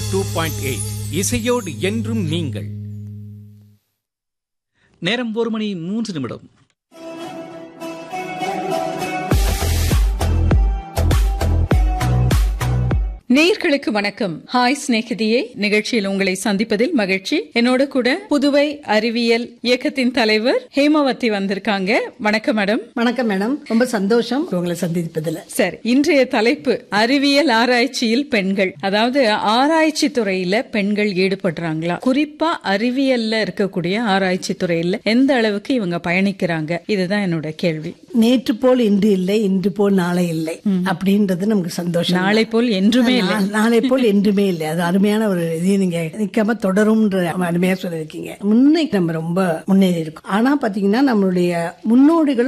two point eight இசையோடு என்றும் நீங்கள் நேரம் ஒரு மணி மூன்று நிமிடம் நேயர்களுக்கு வணக்கம் ஹாய் சிநேகிதியே நிகழ்ச்சியில் உங்களை சந்திப்பதில் மகிழ்ச்சி என்னோட கூட புதுவை அறிவியல் இயக்கத்தின் தலைவர் ஹேமாவதி வந்திருக்காங்க வணக்கம் மேடம் வணக்கம் மேடம் ரொம்ப சந்தோஷம் உங்களை சந்திப்பதில் சரி இன்றைய தலைப்பு அறிவியல் ஆராய்ச்சியில் பெண்கள் அதாவது ஆராய்ச்சி துறையில பெண்கள் ஈடுபடுறாங்களா குறிப்பா அறிவியல்ல இருக்கக்கூடிய ஆராய்ச்சி துறையில எந்த அளவுக்கு இவங்க பயணிக்கிறாங்க இதுதான் என்னோட கேள்வி நேற்று போல் இன்று இல்லை இன்று போல் நாளை இல்லை அப்படின்றது நமக்கு சந்தோஷம் நாளை போல் என்றுமே இல்லை நா- நாளை போல் என்றுமே இல்லை அது அருமையான ஒரு இது நீங்க நிக்காம தொடரும்ன்ற அருமையா சொல்லிருக்கீங்க முன்னைக்கு நம்ம ரொம்ப முன்னேறி இருக்கோம் ஆனா பாத்தீங்கன்னா நம்மளுடைய முன்னோடிகள்